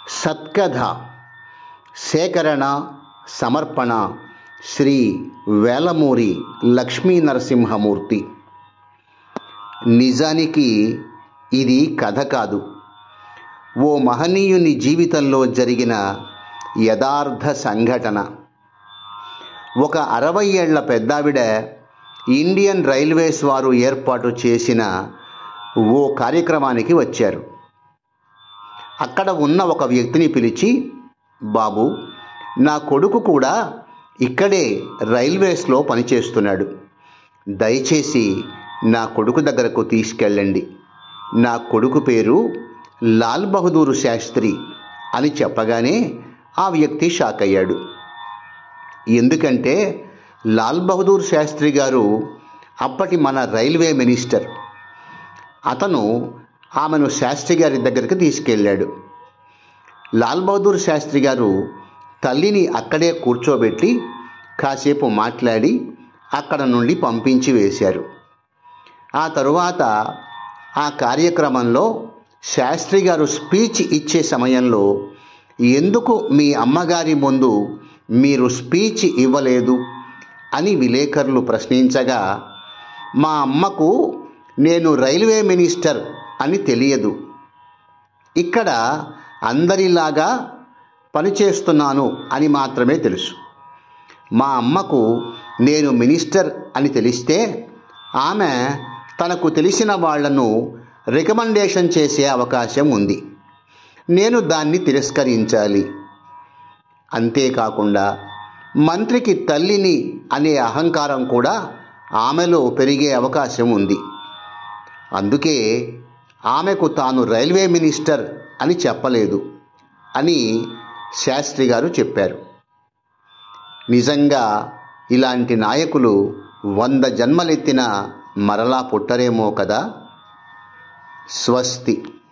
సత్కథ సేకరణ సమర్పణ శ్రీ వేలమూరి లక్ష్మీ నరసింహమూర్తి నిజానికి ఇది కథ కాదు ఓ మహనీయుని జీవితంలో జరిగిన యథార్థ సంఘటన ఒక అరవై ఏళ్ల పెద్దావిడ ఇండియన్ రైల్వేస్ వారు ఏర్పాటు చేసిన ఓ కార్యక్రమానికి వచ్చారు అక్కడ ఉన్న ఒక వ్యక్తిని పిలిచి బాబు నా కొడుకు కూడా ఇక్కడే రైల్వేస్లో పనిచేస్తున్నాడు దయచేసి నా కొడుకు దగ్గరకు తీసుకెళ్ళండి నా కొడుకు పేరు లాల్ బహదూర్ శాస్త్రి అని చెప్పగానే ఆ వ్యక్తి షాక్ అయ్యాడు ఎందుకంటే లాల్ బహదూర్ శాస్త్రి గారు అప్పటి మన రైల్వే మినిస్టర్ అతను ఆమెను శాస్త్రి గారి దగ్గరికి తీసుకెళ్ళాడు లాల్ బహదూర్ శాస్త్రి గారు తల్లిని అక్కడే కూర్చోబెట్టి కాసేపు మాట్లాడి అక్కడ నుండి పంపించి వేశారు ఆ తరువాత ఆ కార్యక్రమంలో శాస్త్రి గారు స్పీచ్ ఇచ్చే సమయంలో ఎందుకు మీ అమ్మగారి ముందు మీరు స్పీచ్ ఇవ్వలేదు అని విలేకరులు ప్రశ్నించగా మా అమ్మకు నేను రైల్వే మినిస్టర్ అని తెలియదు ఇక్కడ అందరిలాగా పనిచేస్తున్నాను అని మాత్రమే తెలుసు మా అమ్మకు నేను మినిస్టర్ అని తెలిస్తే ఆమె తనకు తెలిసిన వాళ్లను రికమెండేషన్ చేసే అవకాశం ఉంది నేను దాన్ని తిరస్కరించాలి అంతేకాకుండా మంత్రికి తల్లిని అనే అహంకారం కూడా ఆమెలో పెరిగే అవకాశం ఉంది అందుకే ఆమెకు తాను రైల్వే మినిస్టర్ అని చెప్పలేదు అని శాస్త్రి గారు చెప్పారు నిజంగా ఇలాంటి నాయకులు వంద జన్మలెత్తిన మరలా పుట్టరేమో కదా స్వస్తి